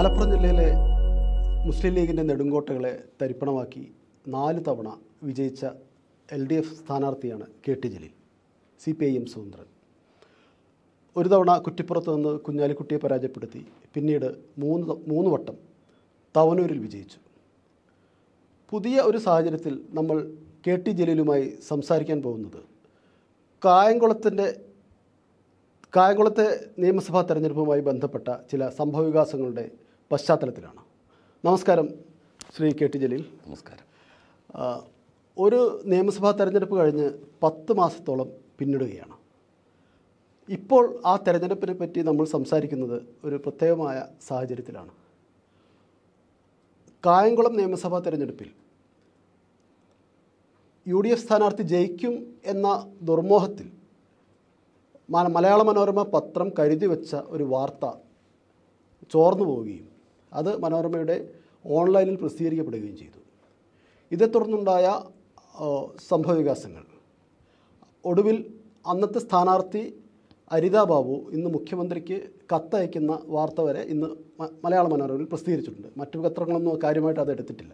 മലപ്പുറം ജില്ലയിലെ മുസ്ലിം ലീഗിൻ്റെ നെടുങ്കോട്ടകളെ തരിപ്പണമാക്കി നാല് തവണ വിജയിച്ച എൽ ഡി എഫ് സ്ഥാനാർത്ഥിയാണ് K T Jaleel C P I M സ്വതന്ത്രൻ ഒരു തവണ കുറ്റിപ്പുറത്ത് നിന്ന് കുഞ്ഞാലിക്കുട്ടിയെ പരാജയപ്പെടുത്തി പിന്നീട് മൂന്ന് ത- മൂന്ന് വട്ടം തവനൂരിൽ വിജയിച്ചു പുതിയ ഒരു സാഹചര്യത്തിൽ നമ്മൾ കെ ടി ജലീലുമായി സംസാരിക്കാൻ പോകുന്നത് കായംകുളത്തിൻ്റെ കായംകുളത്തെ നിയമസഭാ തെരഞ്ഞെടുപ്പുമായി ബന്ധപ്പെട്ട ചില സംഭവവികാസങ്ങളുടെ പശ്ചാത്തലത്തിലാണ് നമസ്കാരം ശ്രീ കെ ടി ജലീൽ നമസ്കാരം ആ, ഒരു നിയമസഭാ തെരഞ്ഞെടുപ്പ് കഴിഞ്ഞ് പത്ത് മാസത്തോളം പിന്നിടുകയാണ് ഇപ്പോൾ ആ തെരഞ്ഞെടുപ്പിനെ പറ്റി നമ്മൾ സംസാരിക്കുന്നത് ഒരു പ്രത്യേകമായ സാഹചര്യത്തിലാണ് കായംകുളം നിയമസഭാ തെരഞ്ഞെടുപ്പിൽ യു ഡി എഫ് സ്ഥാനാർത്ഥി ജയിക്കും എന്ന ദുർമോഹത്തിൽ മ- മലയാള മനോരമ പത്രം കരുതി വെച്ച ഒരു വാർത്ത ചോർന്നു പോവുകയും അത് മനോരമയുടെ ഓൺലൈനിൽ പ്രസിദ്ധീകരിക്കപ്പെടുകയും ചെയ്തു ഇതേ തുടർന്നുണ്ടായ ആ, സംഭവവികാസങ്ങൾ ഒടുവിൽ അന്നത്തെ സ്ഥാനാർത്ഥി അരിത ബാബു ഇന്ന് മുഖ്യമന്ത്രിക്ക് കത്തയക്കുന്ന വാർത്ത വരെ ഇന്ന് മ- മലയാള മനോരമയിൽ പ്രസിദ്ധീകരിച്ചിട്ടുണ്ട് മറ്റു പത്രങ്ങളൊന്നും കാര്യമായിട്ട് അത് എടുത്തിട്ടില്ല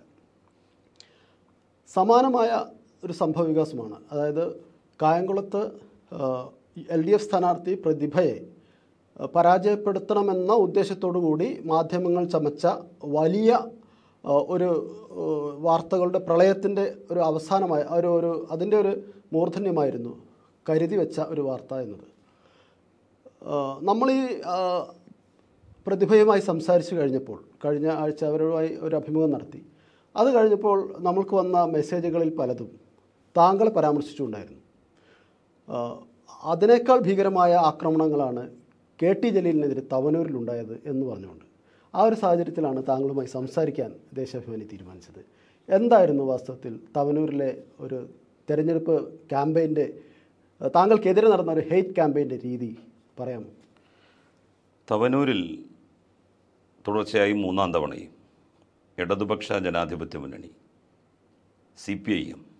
സമാനമായ ഒരു സംഭവവികാസമാണ് അതായത് കായംകുളത്ത് എൽ ഡി എഫ് സ്ഥാനാർത്ഥി പ്രതിഭയെ ആ, പരാജയപ്പെടുത്തണമെന്ന ഉദ്ദേശത്തോടു കൂടി മാധ്യമങ്ങൾ ചമച്ച വലിയ ആ, ഒരു ആ, വാർത്തകളുടെ പ്രളയത്തിൻ്റെ ഒരു അവസാനമായ ഒരു ഒരു അതിൻ്റെ ഒരു മൂർധന്യമായിരുന്നു കരുതി വെച്ച ഒരു വാർത്ത എന്നത് ആ, നമ്മൾ ഈ ആ, പ്രതിഭയുമായി സംസാരിച്ചു കഴിഞ്ഞപ്പോൾ കഴിഞ്ഞ ആഴ്ച അവരുമായി ഒരു അഭിമുഖം നടത്തി അത് കഴിഞ്ഞപ്പോൾ നമ്മൾക്ക് വന്ന മെസ്സേജുകളിൽ പലതും താങ്കളെ പരാമർശിച്ചുകൊണ്ടായിരുന്നു ആ, അതിനേക്കാൾ ഭീകരമായ ആക്രമണങ്ങളാണ് കെ ടി ജലീലിനെതിരെ തവനൂരിലുണ്ടായത് എന്ന് പറഞ്ഞുകൊണ്ട് ആ ഒരു സാഹചര്യത്തിലാണ് താങ്കളുമായി സംസാരിക്കാൻ ദേശാഭിമാനി തീരുമാനിച്ചത് എന്തായിരുന്നു വാസ്തവത്തിൽ തവനൂരിലെ ഒരു തെരഞ്ഞെടുപ്പ് ക്യാമ്പയിൻ്റെ താങ്കൾക്കെതിരെ നടന്ന ഒരു ഹെയ്റ്റ് ക്യാമ്പയിൻ്റെ രീതി പറയാമോ തവനൂരിൽ തുടർച്ചയായി മൂന്നാം തവണയും ഇടതുപക്ഷ ജനാധിപത്യ മുന്നണി C P I M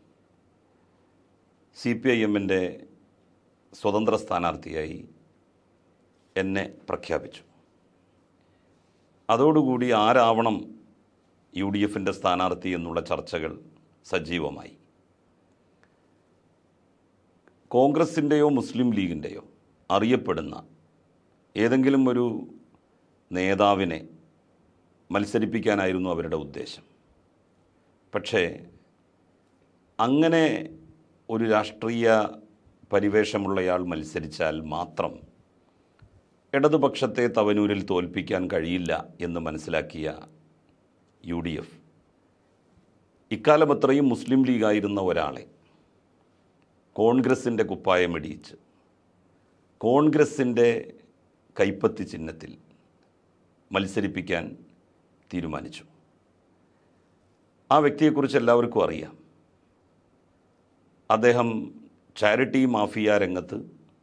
C P I എമ്മിൻ്റെ സ്വതന്ത്ര സ്ഥാനാർത്ഥിയായി എന്നെ പ്രഖ്യാപിച്ചു അതോടുകൂടി ആരാവണം യു ഡി എഫിൻ്റെ സ്ഥാനാർത്ഥി എന്നുള്ള ചർച്ചകൾ സജീവമായി കോൺഗ്രസിൻ്റെയോ മുസ്ലിം ലീഗിൻ്റെയോ അറിയപ്പെടുന്ന ഏതെങ്കിലും ഒരു നേതാവിനെ മത്സരിപ്പിക്കാനായിരുന്നു അവരുടെ ഉദ്ദേശം പക്ഷേ അങ്ങനെ ഒരു രാഷ്ട്രീയ പരിവേഷമുള്ളയാൾ മത്സരിച്ചാൽ മാത്രം ഇടതുപക്ഷത്തെ തവനൂരിൽ തോൽപ്പിക്കാൻ കഴിയില്ല എന്ന് മനസ്സിലാക്കിയ യു ഡി എഫ് ഇക്കാലം അത്രയും മുസ്ലിം ലീഗായിരുന്ന ഒരാളെ കോൺഗ്രസിൻ്റെ കുപ്പായമിടിയിച്ച് കോൺഗ്രസിൻ്റെ കൈപ്പത്തി ചിഹ്നത്തിൽ മത്സരിപ്പിക്കാൻ തീരുമാനിച്ചു ആ വ്യക്തിയെക്കുറിച്ച് എല്ലാവർക്കും അറിയാം അദ്ദേഹം ചാരിറ്റി മാഫിയ രംഗത്ത്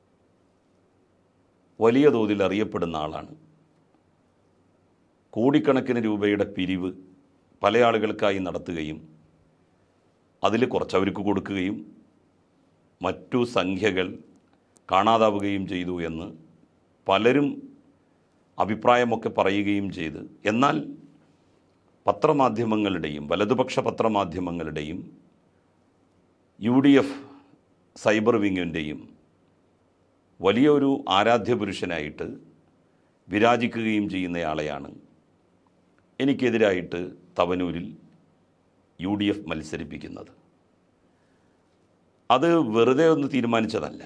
വലിയ തോതിൽ അറിയപ്പെടുന്ന ആളാണ് കോടിക്കണക്കിന് രൂപയുടെ പിരിവ് പല ആളുകൾക്കായി നടത്തുകയും അതിൽ കുറച്ചവർക്ക് കൊടുക്കുകയും മറ്റു സംഖ്യകൾ കാണാതാവുകയും ചെയ്തു എന്ന് പലരും അഭിപ്രായമൊക്കെ പറയുകയും ചെയ്ത് എന്നാൽ പത്രമാധ്യമങ്ങളുടെയും വലതുപക്ഷ പത്രമാധ്യമങ്ങളുടെയും യു ഡി എഫ് സൈബർ വിങ്ങിൻ്റെയും വലിയൊരു ആരാധ്യ പുരുഷനായിട്ട് വിരാജിക്കുകയും ചെയ്യുന്നയാളെയാണ് എനിക്കെതിരായിട്ട് തവനൂരിൽ യു ഡി എഫ് മത്സരിപ്പിക്കുന്നത് അത് വെറുതെ ഒന്ന് തീരുമാനിച്ചതല്ല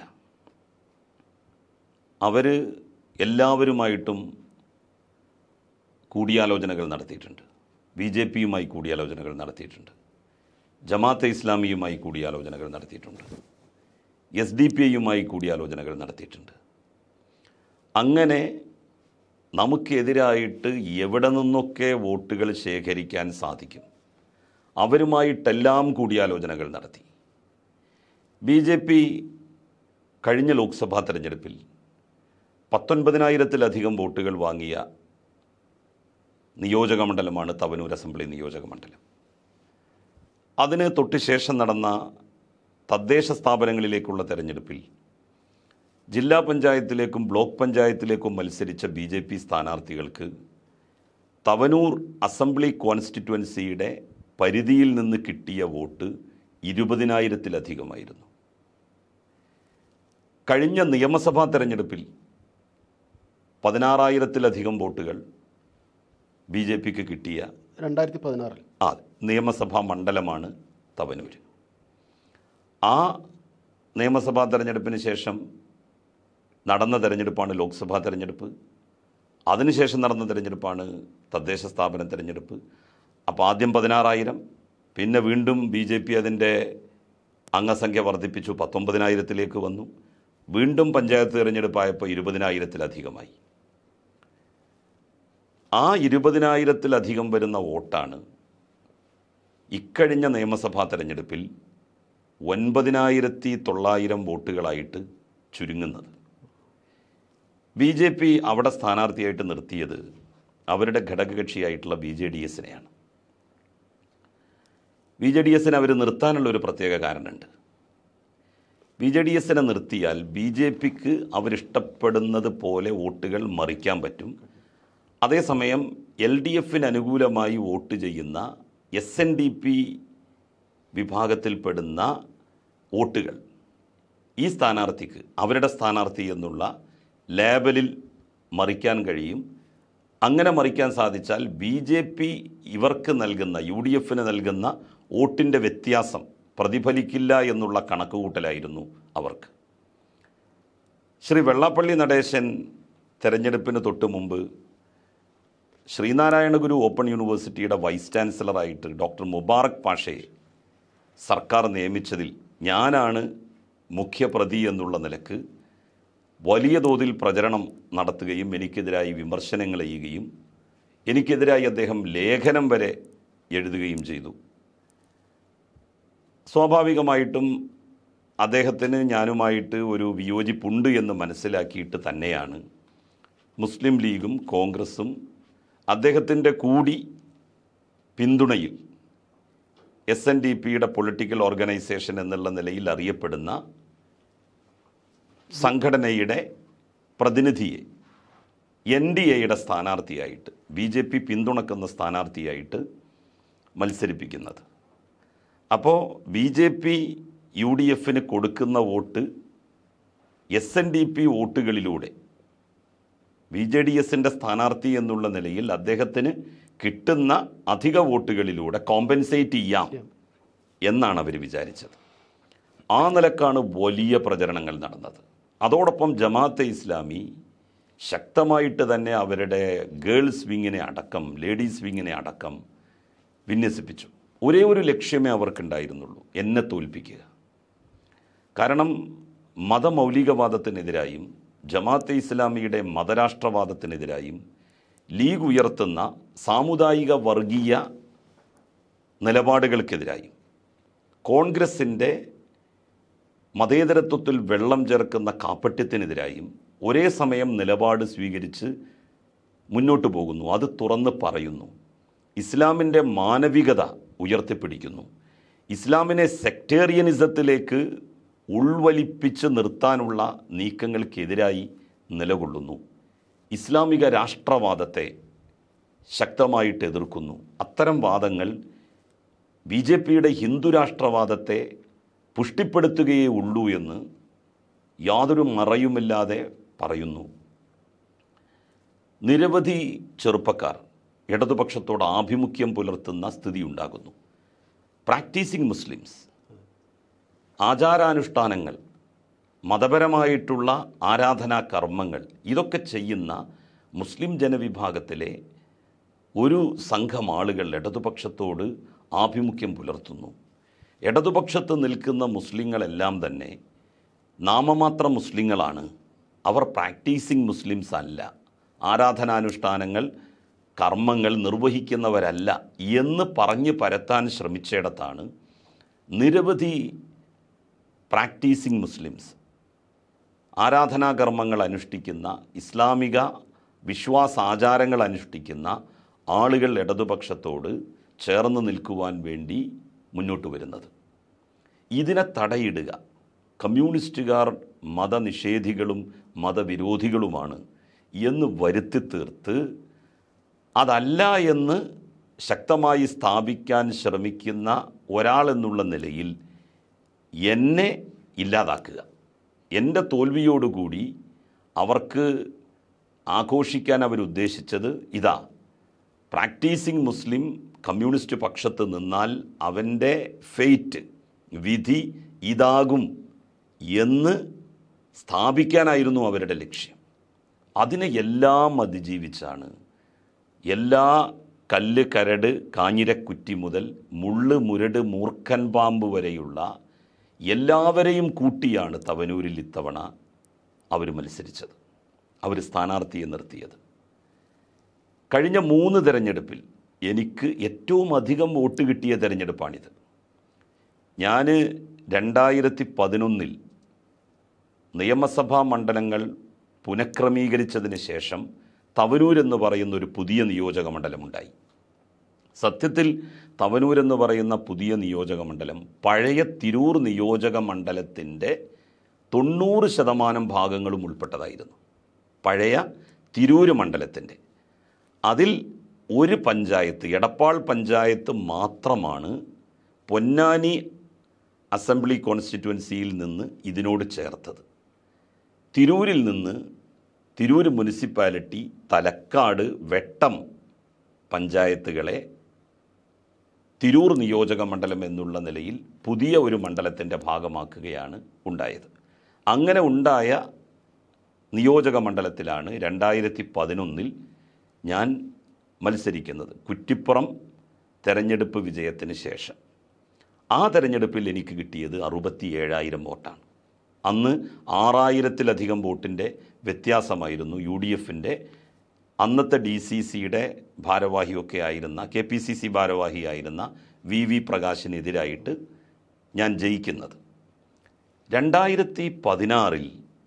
അവർ എല്ലാവരുമായിട്ടും കൂടിയാലോചനകൾ നടത്തിയിട്ടുണ്ട് ബി ജെ പിയുമായി കൂടിയാലോചനകൾ നടത്തിയിട്ടുണ്ട് ജമാഅത്തെ ഇസ്ലാമിയുമായി കൂടിയാലോചനകൾ നടത്തിയിട്ടുണ്ട് എസ് ഡി പി ഐയുമായി കൂടിയാലോചനകൾ നടത്തിയിട്ടുണ്ട് അങ്ങനെ നമുക്കെതിരായിട്ട് എവിടെ നിന്നൊക്കെ വോട്ടുകൾ ശേഖരിക്കാൻ സാധിക്കും അവരുമായിട്ടെല്ലാം കൂടിയാലോചനകൾ നടത്തി ബി ജെ പി കഴിഞ്ഞ ലോക്സഭാ തെരഞ്ഞെടുപ്പിൽ പത്തൊൻപതിനായിരത്തിലധികം വോട്ടുകൾ വാങ്ങിയ നിയോജക മണ്ഡലമാണ് തവനൂർ അസംബ്ലി നിയോജക മണ്ഡലം അതിന് തൊട്ട് ശേഷം നടന്ന തദ്ദേശ സ്ഥാപനങ്ങളിലേക്കുള്ള തെരഞ്ഞെടുപ്പിൽ ജില്ലാ പഞ്ചായത്തിലേക്കും ബ്ലോക്ക് പഞ്ചായത്തിലേക്കും മത്സരിച്ച ബി ജെ പി സ്ഥാനാർത്ഥികൾക്ക് തവനൂർ അസംബ്ലി കോൺസ്റ്റിറ്റ്യുവൻസിയുടെ പരിധിയിൽ നിന്ന് കിട്ടിയ വോട്ട് ഇരുപതിനായിരത്തിലധികമായിരുന്നു കഴിഞ്ഞ നിയമസഭാ തെരഞ്ഞെടുപ്പിൽ പതിനാറായിരത്തിലധികം വോട്ടുകൾ ബി ജെ പിക്ക് കിട്ടിയ രണ്ടായിരത്തി പതിനാറിൽ ആ നിയമസഭാ മണ്ഡലമാണ് തവനൂർ ആ നിയമസഭാ തെരഞ്ഞെടുപ്പിന് ശേഷം നടന്ന തെരഞ്ഞെടുപ്പാണ് ലോക്സഭാ തെരഞ്ഞെടുപ്പ് അതിനുശേഷം നടന്ന തെരഞ്ഞെടുപ്പാണ് തദ്ദേശ സ്ഥാപന തെരഞ്ഞെടുപ്പ് അപ്പോൾ ആദ്യം പതിനാറായിരം പിന്നെ വീണ്ടും ബി ജെ പി അതിൻ്റെ അംഗസംഖ്യ വർദ്ധിപ്പിച്ചു പത്തൊമ്പതിനായിരത്തിലേക്ക് വന്നു വീണ്ടും പഞ്ചായത്ത് തിരഞ്ഞെടുപ്പായപ്പോൾ ഇരുപതിനായിരത്തിലധികമായി ആ ഇരുപതിനായിരത്തിലധികം വരുന്ന വോട്ടാണ് ഇക്കഴിഞ്ഞ നിയമസഭാ തെരഞ്ഞെടുപ്പിൽ ഒൻപതിനായിരത്തി തൊള്ളായിരം വോട്ടുകളായിട്ട് ചുരുങ്ങുന്നത് ബി ജെ പി അവിടെ സ്ഥാനാർത്ഥിയായിട്ട് നിർത്തിയത് അവരുടെ ഘടകകക്ഷിയായിട്ടുള്ള ബി ജെ ഡി എസിനെയാണ് ബി ജെ ഡി എസിനെ അവർ നിർത്താനുള്ള ഒരു പ്രത്യേക കാരണമുണ്ട് ബി ജെ ഡി എസിനെ നിർത്തിയാൽ ബി ജെ പിക്ക് അവരിഷ്ടപ്പെടുന്നത് പോലെ വോട്ടുകൾ മറിക്കാൻ പറ്റും അതേസമയം എൽ ഡി എഫിന് അനുകൂലമായി വോട്ട് ചെയ്യുന്ന എസ് എൻ ഡി പി വിഭാഗത്തിൽപ്പെടുന്ന വോട്ടുകൾ ഈ സ്ഥാനാർത്ഥിക്ക് അവരുടെ സ്ഥാനാർത്ഥി എന്നുള്ള ലേബലിൽ മറിക്കാൻ കഴിയും അങ്ങനെ മറിക്കാൻ സാധിച്ചാൽ ബി ജെ പി ഇവർക്ക് നൽകുന്ന യു ഡി എഫിന് നൽകുന്ന വോട്ടിൻ്റെ വ്യത്യാസം പ്രതിഫലിക്കില്ല എന്നുള്ള കണക്കുകൂട്ടലായിരുന്നു അവർക്ക് ശ്രീ വെള്ളാപ്പള്ളി നടേശൻ തെരഞ്ഞെടുപ്പിന് തൊട്ട് മുമ്പ് ശ്രീനാരായണ ഗുരു ഓപ്പൺ യൂണിവേഴ്സിറ്റിയുടെ വൈസ് ചാൻസലറായിട്ട് ഡോക്ടർ മുബാറക് പാഷയെ സർക്കാർ നിയമിച്ചതിൽ ഞാനാണ് മുഖ്യപ്രതി എന്നുള്ള നിലക്ക് വലിയ തോതിൽ പ്രചരണം നടത്തുകയും എനിക്കെതിരായി വിമർശനങ്ങൾ ചെയ്യുകയും എനിക്കെതിരായി അദ്ദേഹം ലേഖനം വരെ എഴുതുകയും ചെയ്തു സ്വാഭാവികമായിട്ടും അദ്ദേഹത്തിന് ഞാനുമായിട്ട് ഒരു വിയോജിപ്പുണ്ട് എന്ന് മനസ്സിലാക്കിയിട്ട് തന്നെയാണ് മുസ്ലിം ലീഗും കോൺഗ്രസും അദ്ദേഹത്തിൻ്റെ കൂടി പിന്തുണയിൽ എസ് എൻ ഡി പിയുടെ പൊളിറ്റിക്കൽ ഓർഗനൈസേഷൻ എന്നുള്ള നിലയിൽ അറിയപ്പെടുന്ന സംഘടനയുടെ പ്രതിനിധിയെ എൻ ഡി എയുടെ സ്ഥാനാർത്ഥിയായിട്ട് ബി ജെ പി പിന്തുണക്കുന്ന സ്ഥാനാർത്ഥിയായിട്ട് മത്സരിപ്പിക്കുന്നത് അപ്പോൾ B J P U D എഫിന് കൊടുക്കുന്ന വോട്ട് എസ് എൻ ഡി പി വോട്ടുകളിലൂടെ ബി ജെ ഡി എസിൻ്റെ സ്ഥാനാർത്ഥി എന്നുള്ള നിലയിൽ അദ്ദേഹത്തിന് കിട്ടുന്ന അധിക വോട്ടുകളിലൂടെ കോമ്പൻസേറ്റ് ചെയ്യാം എന്നാണ് അവർ വിചാരിച്ചത് ആ നിലക്കാണ് വലിയ പ്രചരണങ്ങൾ നടന്നത് അതോടൊപ്പം ജമാഅത്തെ ഇസ്ലാമി ശക്തമായിട്ട് തന്നെ അവരുടെ ഗേൾസ് വിങ്ങിനെ അടക്കം ലേഡീസ് വിങ്ങിനെ അടക്കം വിന്യസിപ്പിച്ചു ഒരേ ഒരു ലക്ഷ്യമേ അവർക്കുണ്ടായിരുന്നുള്ളൂ എന്നെ തോൽപ്പിക്കുക കാരണം മതമൗലികവാദത്തിനെതിരായും ജമാഅത്തെ ഇസ്ലാമിയുടെ മതരാഷ്ട്രവാദത്തിനെതിരായും ലീഗ് ഉയർത്തുന്ന സാമുദായിക വർഗീയ നിലപാടുകൾക്കെതിരായും കോൺഗ്രസിൻ്റെ മതേതരത്വത്തിൽ വെള്ളം ചേർക്കുന്ന കാപ്പട്യത്തിനെതിരായും ഒരേ സമയം നിലപാട് സ്വീകരിച്ച് മുന്നോട്ട് പോകുന്നു അത് തുറന്ന് പറയുന്നു ഇസ്ലാമിൻ്റെ മാനവികത ഉയർത്തിപ്പിടിക്കുന്നു ഇസ്ലാമിനെ സെക്ടേറിയനിസത്തിലേക്ക് ഉൾവലിപ്പിച്ച് നിർത്താനുള്ള നീക്കങ്ങൾക്കെതിരായി നിലകൊള്ളുന്നു ഇസ്ലാമിക രാഷ്ട്രവാദത്തെ ശക്തമായിട്ട് എതിർക്കുന്നു അത്തരം വാദങ്ങൾ ബി ജെ പിയുടെ ഹിന്ദു രാഷ്ട്രവാദത്തെ പുഷ്ടിപ്പെടുത്തുകയേ ഉള്ളൂ എന്ന് യാതൊരു മറയുമില്ലാതെ പറയുന്നു നിരവധി ചെറുപ്പക്കാർ ഇടതുപക്ഷത്തോട് ആഭിമുഖ്യം പുലർത്തുന്ന സ്ഥിതി ഉണ്ടാകുന്നു പ്രാക്ടീസിങ് മുസ്ലിംസ് ആചാരാനുഷ്ഠാനങ്ങൾ മതപരമായിട്ടുള്ള ആരാധനാ കർമ്മങ്ങൾ ഇതൊക്കെ ചെയ്യുന്ന മുസ്ലിം ജനവിഭാഗത്തിലെ ഒരു സംഘം ആളുകൾ ഇടതുപക്ഷത്തോട് ആഭിമുഖ്യം പുലർത്തുന്നു ഇടതുപക്ഷത്ത് നിൽക്കുന്ന മുസ്ലിങ്ങളെല്ലാം തന്നെ നാമമാത്ര മുസ്ലിങ്ങളാണ് അവർ പ്രാക്ടീസിങ് മുസ്ലിംസ് അല്ല ആരാധനാനുഷ്ഠാനങ്ങൾ കർമ്മങ്ങൾ നിർവഹിക്കുന്നവരല്ല എന്ന് പറഞ്ഞ് പരത്താൻ ശ്രമിച്ചിടത്താണ് നിരവധി പ്രാക്ടീസിങ് മുസ്ലിംസ് ആരാധനാകർമ്മങ്ങൾ അനുഷ്ഠിക്കുന്ന ഇസ്ലാമിക വിശ്വാസാചാരങ്ങൾ അനുഷ്ഠിക്കുന്ന ആളുകൾ ഇടതുപക്ഷത്തോട് ചേർന്ന് നിൽക്കുവാൻ വേണ്ടി മുന്നോട്ട് വരുന്നത് ഇതിനെ തടയിടുക കമ്മ്യൂണിസ്റ്റുകാർ മതനിഷേധികളും മതവിരോധികളുമാണ് എന്ന് വരുത്തി തീർത്ത് അതല്ല എന്ന് ശക്തമായി സ്ഥാപിക്കാൻ ശ്രമിക്കുന്ന ഒരാളെന്നുള്ള നിലയിൽ എന്നെ ഇല്ലാതാക്കുക എൻ്റെ തോൽവിയോടുകൂടി അവർക്ക് ആഘോഷിക്കാൻ അവരുദ്ദേശിച്ചത് ഇതാ പ്രാക്ടീസിങ് മുസ്ലിം കമ്മ്യൂണിസ്റ്റ് പക്ഷത്ത് നിന്നാൽ അവൻ്റെ ഫെയ്റ്റ് വിധി ഇതാകും എന്ന് സ്ഥാപിക്കാനായിരുന്നു അവരുടെ ലക്ഷ്യം അതിനെ എല്ലാം അതിജീവിച്ചാണ് എല്ലാ കല്ല് കരട് കാഞ്ഞിരക്കുറ്റി മുതൽ മുള്ള് മുരട് മൂർഖൻ പാമ്പ് വരെയുള്ള എല്ലാവരെയും കൂട്ടിയാണ് തവനൂരിൽ ഇത്തവണ അവർ മത്സരിച്ചത് അവർ സ്ഥാനാർത്ഥിയെ നിർത്തിയത് കഴിഞ്ഞ മൂന്ന് തെരഞ്ഞെടുപ്പിൽ എനിക്ക് ഏറ്റവും അധികം വോട്ട് കിട്ടിയ തെരഞ്ഞെടുപ്പാണിത് ഞാൻ രണ്ടായിരത്തി പതിനൊന്നിൽ നിയമസഭാ മണ്ഡലങ്ങൾ പുനഃക്രമീകരിച്ചതിന് ശേഷം തവനൂർ എന്ന് പറയുന്ന ഒരു പുതിയ നിയോജക മണ്ഡലമുണ്ടായി സത്യത്തിൽ തവനൂർ എന്ന് പറയുന്ന പുതിയ നിയോജക മണ്ഡലം പഴയ തിരൂർ നിയോജക മണ്ഡലത്തിൻ്റെ തൊണ്ണൂറ് ശതമാനം ഭാഗങ്ങളും ഉൾപ്പെട്ടതായിരുന്നു പഴയ തിരൂര് മണ്ഡലത്തിൻ്റെ അതിൽ ഒരു പഞ്ചായത്ത് എടപ്പാൾ പഞ്ചായത്ത് മാത്രമാണ് പൊന്നാനി അസംബ്ലി കോൺസ്റ്റിറ്റ്യുവൻസിയിൽ നിന്ന് ഇതിനോട് ചേർത്തത് തിരൂരിൽ നിന്ന് തിരൂർ മുനിസിപ്പാലിറ്റി തലക്കാട് വെട്ടം പഞ്ചായത്തുകളെ തിരൂർ നിയോജക മണ്ഡലം എന്നുള്ള നിലയിൽ പുതിയ ഒരു മണ്ഡലത്തിൻ്റെ ഭാഗമാക്കുകയാണ് ഉണ്ടായത് അങ്ങനെ ഉണ്ടായ നിയോജക മണ്ഡലത്തിലാണ് രണ്ടായിരത്തി പതിനൊന്നിൽ ഞാൻ മത്സരിക്കുന്നത് കുറ്റിപ്പുറം തെരഞ്ഞെടുപ്പ് വിജയത്തിന് ശേഷം ആ തെരഞ്ഞെടുപ്പിൽ എനിക്ക് കിട്ടിയത് അറുപത്തി ഏഴായിരം വോട്ടാണ് അന്ന് ആറായിരത്തിലധികം വോട്ടിൻ്റെ വ്യത്യാസമായിരുന്നു യു ഡി എഫിൻ്റെ അന്നത്തെ ഡി സി സിയുടെ ഭാരവാഹിയൊക്കെ ആയിരുന്ന കെ പി സി സി ഭാരവാഹിയായിരുന്ന വി വി പ്രകാശിനെതിരായിട്ട് ഞാൻ ജയിക്കുന്നത് രണ്ടായിരത്തി പതിനാറിൽ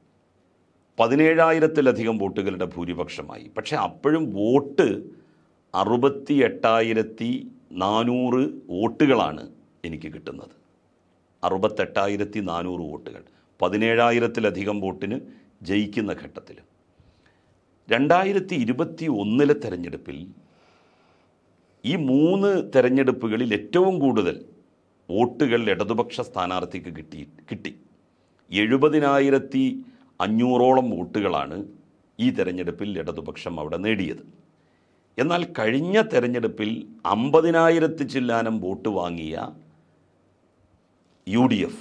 പതിനേഴായിരത്തിലധികം വോട്ടുകളുടെ ഭൂരിപക്ഷമായി പക്ഷേ അപ്പോഴും വോട്ട് അറുപത്തി എട്ടായിരത്തി നാനൂറ് വോട്ടുകളാണ് എനിക്ക് കിട്ടുന്നത് അറുപത്തെട്ടായിരത്തി നാനൂറ് വോട്ടുകൾ പതിനേഴായിരത്തിലധികം വോട്ടിന് ജയിക്കുന്ന ഘട്ടത്തിൽ രണ്ടായിരത്തി ഇരുപത്തി ഒന്നിലെ തെരഞ്ഞെടുപ്പിൽ ഈ മൂന്ന് തെരഞ്ഞെടുപ്പുകളിൽ ഏറ്റവും കൂടുതൽ വോട്ടുകൾ ഇടതുപക്ഷ സ്ഥാനാർത്ഥിക്ക് കിട്ടി കിട്ടി എഴുപതിനായിരത്തി അഞ്ഞൂറോളം വോട്ടുകളാണ് ഈ തെരഞ്ഞെടുപ്പിൽ ഇടതുപക്ഷം അവിടെ നേടിയത് എന്നാൽ കഴിഞ്ഞ തെരഞ്ഞെടുപ്പിൽ അമ്പതിനായിരത്തി ചില്ലാനം വോട്ട് വാങ്ങിയ യു ഡി എഫ്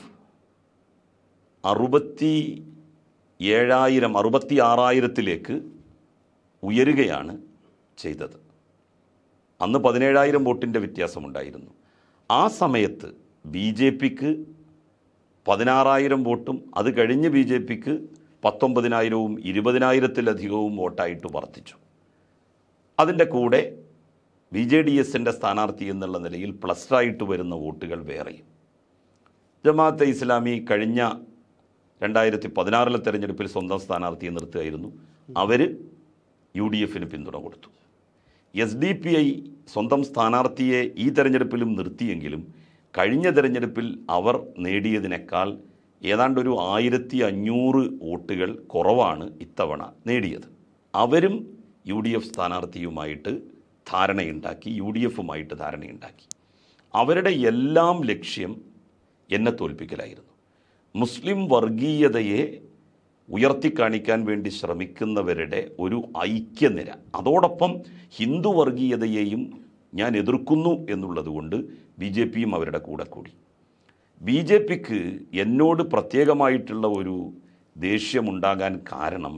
അറുപത്തി ഏഴായിരം അറുപത്തി ആറായിരത്തിലേക്ക് ഉയരുകയാണ് ചെയ്തത് അന്ന് പതിനേഴായിരം വോട്ടിൻ്റെ വ്യത്യാസമുണ്ടായിരുന്നു ആ സമയത്ത് ബി ജെ പിക്ക് പതിനാറായിരം വോട്ടും അത് കഴിഞ്ഞ് ബി ജെ പിക്ക് പത്തൊമ്പതിനായിരവും ഇരുപതിനായിരത്തിലധികവും വോട്ടായിട്ട് വർദ്ധിച്ചു അതിൻ്റെ കൂടെ ബി ജെ ഡി എസിൻ്റെ സ്ഥാനാർത്ഥി എന്നുള്ള നിലയിൽ പ്ലസ്ഡായിട്ട് വരുന്ന വോട്ടുകൾ വേറെയും ജമാഅത്തെ ഇസ്ലാമി കഴിഞ്ഞ രണ്ടായിരത്തി പതിനാറിലെ തെരഞ്ഞെടുപ്പിൽ സ്വന്തം സ്ഥാനാർത്ഥിയെ നിർത്തുകയായിരുന്നു അവർ യു ഡി എഫിന് പിന്തുണ കൊടുത്തു എസ് ഡി പി ഐ സ്വന്തം സ്ഥാനാർത്ഥിയെ ഈ തെരഞ്ഞെടുപ്പിലും നിർത്തിയെങ്കിലും കഴിഞ്ഞ തെരഞ്ഞെടുപ്പിൽ അവർ നേടിയതിനേക്കാൾ ഏതാണ്ട് ഒരു ആയിരത്തി അഞ്ഞൂറ് വോട്ടുകൾ കുറവാണ് ഇത്തവണ നേടിയത് അവരും യു ഡി എഫ് സ്ഥാനാർത്ഥിയുമായിട്ട് ധാരണയുണ്ടാക്കി യു ഡി എഫുമായിട്ട് ധാരണയുണ്ടാക്കി അവരുടെ എല്ലാം ലക്ഷ്യം എന്നെ തോൽപ്പിക്കലായിരുന്നു മുസ്ലിം വർഗീയതയെ ഉയർത്തിക്കാണിക്കാൻ വേണ്ടി ശ്രമിക്കുന്നവരുടെ ഒരു ഐക്യനിര അതോടൊപ്പം ഹിന്ദു വർഗീയതയെയും ഞാൻ എതിർക്കുന്നു എന്നുള്ളതുകൊണ്ട് ബി ജെ പിയും അവരുടെ കൂടെ കൂടി ബി ജെ പിക്ക് എന്നോട് പ്രത്യേകമായിട്ടുള്ള ഒരു ദേഷ്യമുണ്ടാകാൻ കാരണം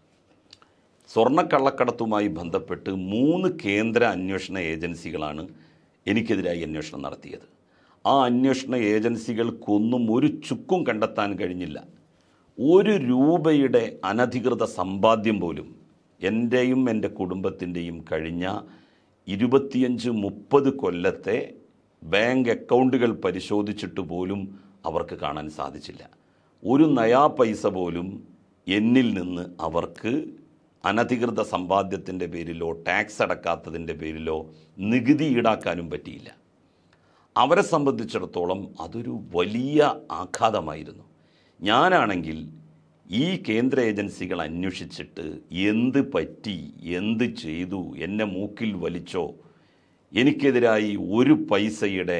സ്വർണ്ണക്കള്ളക്കടത്തുമായി ബന്ധപ്പെട്ട് മൂന്ന് കേന്ദ്ര അന്വേഷണ ഏജൻസികളാണ് എനിക്കെതിരായി അന്വേഷണം നടത്തിയത് ആ അന്വേഷണ ഏജൻസികൾക്കൊന്നും ഒരു ചുക്കും കണ്ടെത്താൻ കഴിഞ്ഞില്ല ഒരു രൂപയുടെ അനധികൃത സമ്പാദ്യം പോലും എൻ്റെയും എൻ്റെ കുടുംബത്തിൻ്റെയും കഴിഞ്ഞ ഇരുപത്തിയഞ്ച് മുപ്പത് കൊല്ലത്തെ ബാങ്ക് അക്കൗണ്ടുകൾ പരിശോധിച്ചിട്ട് പോലും അവർക്ക് കാണാൻ സാധിച്ചില്ല ഒരു നയാ പൈസ പോലും എന്നിൽ നിന്ന് അവർക്ക് അനധികൃത സമ്പാദ്യത്തിൻ്റെ പേരിലോ ടാക്സ് അടക്കാത്തതിൻ്റെ പേരിലോ നികുതി ഈടാക്കാനും പറ്റിയില്ല അവരെ സംബന്ധിച്ചിടത്തോളം അതൊരു വലിയ ആഘാതമായിരുന്നു ഞാനാണെങ്കിൽ ഈ കേന്ദ്ര ഏജൻസികൾ അന്വേഷിച്ചിട്ട് എന്ത് പറ്റി എന്ത് ചെയ്തു എന്നെ മൂക്കിൽ വലിച്ചോ എനിക്കെതിരായി ഒരു പൈസയുടെ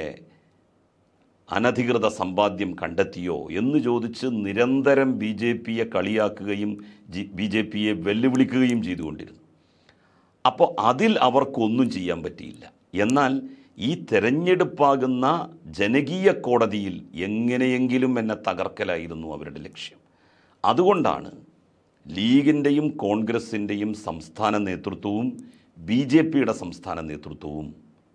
അനധികൃത സമ്പാദ്യം കണ്ടെത്തിയോ എന്ന് ചോദിച്ച് നിരന്തരം ബി ജെ പിയെ കളിയാക്കുകയും ബി ജെ പിയെ വെല്ലുവിളിക്കുകയും ചെയ്തുകൊണ്ടിരുന്നു അപ്പോൾ അതിൽ അവർക്കൊന്നും ചെയ്യാൻ പറ്റിയില്ല എന്നാൽ ഈ തെരഞ്ഞെടുപ്പാകുന്ന ജനകീയ കോടതിയിൽ എങ്ങനെയെങ്കിലും എന്നെ തകർക്കലായിരുന്നു അവരുടെ ലക്ഷ്യം അതുകൊണ്ടാണ് ലീഗിൻ്റെയും കോൺഗ്രസിൻ്റെയും സംസ്ഥാന നേതൃത്വവും ബി ജെ പിയുടെ സംസ്ഥാന നേതൃത്വവും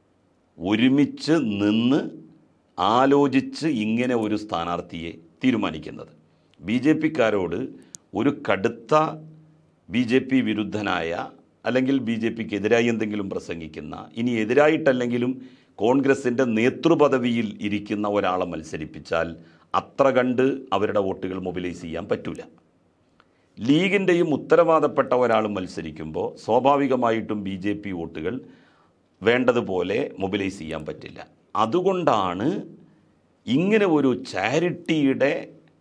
ഒരുമിച്ച് നിന്ന് ആലോചിച്ച് ഇങ്ങനെ ഒരു സ്ഥാനാർത്ഥിയെ തീരുമാനിക്കുന്നത് ബി ജെ പിക്കാരോട് ഒരു കടുത്ത ബി ജെ പി വിരുദ്ധനായ അല്ലെങ്കിൽ ബി ജെ പിക്ക് എതിരായി എന്തെങ്കിലും പ്രസംഗിക്കുന്ന ഇനി എതിരായിട്ടല്ലെങ്കിലും കോൺഗ്രസിൻ്റെ നേതൃപദവിയിൽ ഇരിക്കുന്ന ഒരാളെ മത്സരിപ്പിച്ചാൽ അത്ര കണ്ട് അവരുടെ വോട്ടുകൾ മൊബിലൈസ് ചെയ്യാൻ പറ്റൂല ലീഗിൻ്റെയും ഉത്തരവാദപ്പെട്ട ഒരാൾ മത്സരിക്കുമ്പോൾ സ്വാഭാവികമായിട്ടും ബി ജെ പി വോട്ടുകൾ വേണ്ടതുപോലെ മൊബിലൈസ് ചെയ്യാൻ പറ്റില്ല അതുകൊണ്ടാണ് ഇങ്ങനെ ഒരു ചാരിറ്റിയുടെ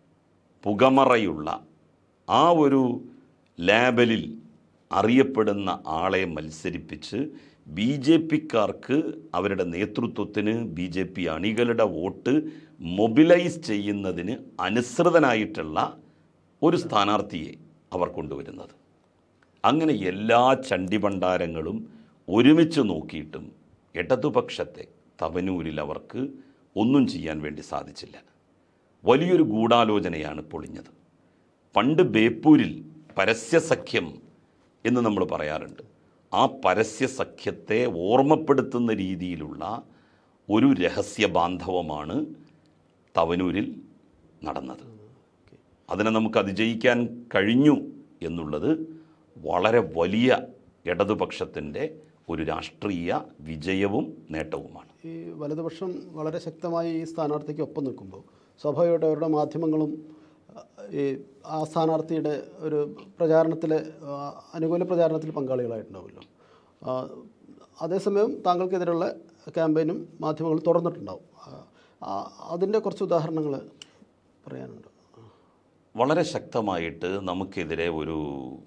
പുകമറയുള്ള ആ ഒരു ലാബലിൽ അറിയപ്പെടുന്ന ആളെ മത്സരിപ്പിച്ച് ബി ജെ പിക്കാർക്ക് അവരുടെ നേതൃത്വത്തിന് ബി ജെ പി അണികളുടെ വോട്ട് മൊബിലൈസ് ചെയ്യുന്നതിന് അനുസൃതനായിട്ടുള്ള ഒരു സ്ഥാനാർത്ഥിയെ അവർ കൊണ്ടുവരുന്നത് അങ്ങനെ എല്ലാ ചണ്ടിഭണ്ഡാരങ്ങളും ഒരുമിച്ച് നോക്കിയിട്ടും ഇടതുപക്ഷത്തെ തവനൂരിൽ അവർക്ക് ഒന്നും ചെയ്യാൻ വേണ്ടി സാധിച്ചില്ല വലിയൊരു ഗൂഢാലോചനയാണ് പൊളിഞ്ഞത് പണ്ട് ബേപ്പൂരിൽ പരസ്യസഖ്യം എന്ന് നമ്മൾ പറയാറുണ്ട് ആ പരസ്യസഖ്യത്തെ ഓർമ്മപ്പെടുത്തുന്ന രീതിയിലുള്ള ഒരു രഹസ്യ ബാന്ധവമാണ് തവനൂരിൽ നടന്നത് അതിനെ നമുക്ക് അതിജയിക്കാൻ കഴിഞ്ഞു എന്നുള്ളത് വളരെ വലിയ ഇടതുപക്ഷത്തിൻ്റെ ഒരു രാഷ്ട്രീയ വിജയവും നേട്ടവുമാണ് ഈ വലതുപക്ഷം വളരെ ശക്തമായി ഈ സ്ഥാനാർത്ഥിക്ക് ഒപ്പം നിൽക്കുമ്പോൾ സ്വാഭാവികമായിട്ടും അവരുടെ മാധ്യമങ്ങളും അഹ്, ഈ ആ സ്ഥാനാർത്ഥിയുടെ ഒരു പ്രചാരണത്തിൽ അനുകൂല പ്രചാരണത്തിൽ പങ്കാളികളായിട്ടുണ്ടാവുമല്ലോ ആ, അതേസമയം താങ്കൾക്കെതിരെയുള്ള ക്യാമ്പയിനും മാധ്യമങ്ങൾ തുറന്നിട്ടുണ്ടാവും ആ, അതിൻ്റെ കുറച്ച് ഉദാഹരണങ്ങൾ പറയാനുണ്ട് വളരെ ശക്തമായിട്ട് നമുക്കെതിരെ ഒരു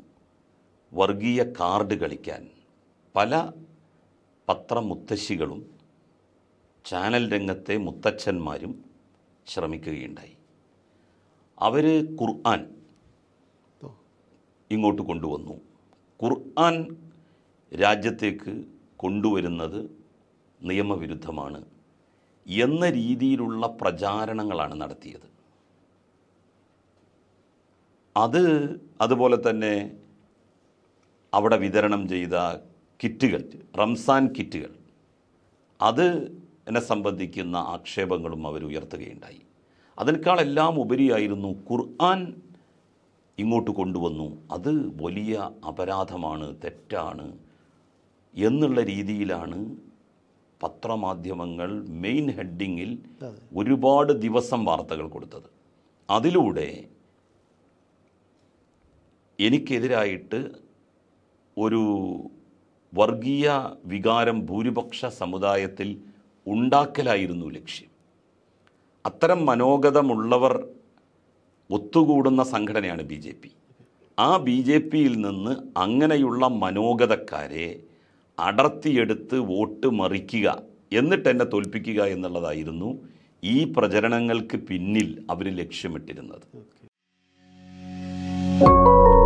വർഗീയ കാർഡ് കളിക്കാൻ പല പത്രമുത്തശ്ശികളും ചാനൽ രംഗത്തെ മുത്തച്ഛന്മാരും ശ്രമിക്കുകയുണ്ടായി അവർ ഖുർആൻ ഇങ്ങോട്ട് കൊണ്ടുവന്നു ഖുർആൻ രാജ്യത്തേക്ക് കൊണ്ടുവരുന്നത് നിയമവിരുദ്ധമാണ് എന്ന രീതിയിലുള്ള പ്രചാരണങ്ങളാണ് നടത്തിയത് അത് അതുപോലെ തന്നെ അവിടെ വിതരണം ചെയ്ത കിറ്റുകൾ റംസാൻ കിറ്റുകൾ അത് എന്നെ സംബന്ധിക്കുന്ന ആക്ഷേപങ്ങളും അവർ ഉയർത്തുകയുണ്ടായി അതിനേക്കാളെല്ലാം ഉപരിയായിരുന്നു ഖുർആൻ ഇങ്ങോട്ട് കൊണ്ടുവന്നു അത് വലിയ അപരാധമാണ് തെറ്റാണ് എന്നുള്ള രീതിയിലാണ് പത്രമാധ്യമങ്ങൾ മെയിൻ ഹെഡിങ്ങിൽ ഒരുപാട് ദിവസം വാർത്തകൾ കൊടുത്തത് അതിലൂടെ എനിക്കെതിരായിട്ട് ഒരു വർഗീയ വികാരം ഭൂരിപക്ഷ സമുദായത്തിൽ ഉണ്ടാക്കലായിരുന്നു ലക്ഷ്യം അത്തരം മനോഗതമുള്ളവർ ഒത്തുകൂടുന്ന സംഘടനയാണ് ബി ജെ പി ആ ബി ജെ പിയിൽ നിന്ന് അങ്ങനെയുള്ള മനോഗതക്കാരെ അടർത്തിയെടുത്ത് വോട്ട് മറിക്കുക എന്നിട്ട് എന്നെ തോൽപ്പിക്കുക എന്നുള്ളതായിരുന്നു ഈ പ്രചരണങ്ങൾക്ക് പിന്നിൽ അവർ ലക്ഷ്യമിട്ടിരുന്നത് ഓക്കെ